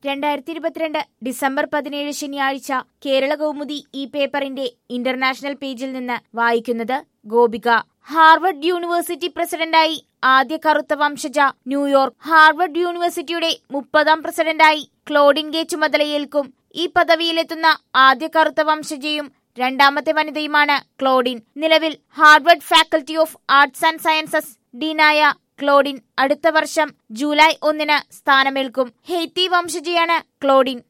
രണ്ടായിരത്തി ഇരുപത്തിരണ്ട് ഡിസംബർ പതിനേഴ് ശനിയാഴ്ച കേരള കൗമുദി ഈ പേപ്പറിന്റെ ഇന്റർനാഷണൽ പേജിൽ നിന്ന് വായിക്കുന്നത് ഗോപിക ഹാർവർഡ് യൂണിവേഴ്സിറ്റി പ്രസിഡന്റായി ആദ്യ കറുത്ത വംശജ ന്യൂയോർക്ക് ഹാർവർഡ് യൂണിവേഴ്സിറ്റിയുടെ മുപ്പതാം പ്രസിഡന്റായി ക്ലോഡിൻ ഗേ ചുമതലയേൽക്കും ഈ പദവിയിലെത്തുന്ന ആദ്യ കറുത്ത വംശജയും രണ്ടാമത്തെ വനിതയുമാണ് ക്ലോഡിൻ നിലവിൽ Harvard faculty of arts and sciences ഡീനായ ക്ലോഡിൻ അടുത്ത വർഷം ജൂലൈ ഒന്നിന് സ്ഥാനമേൽക്കും ഹെയ്ത്തി വംശജയാണ് ക്ലോഡിൻ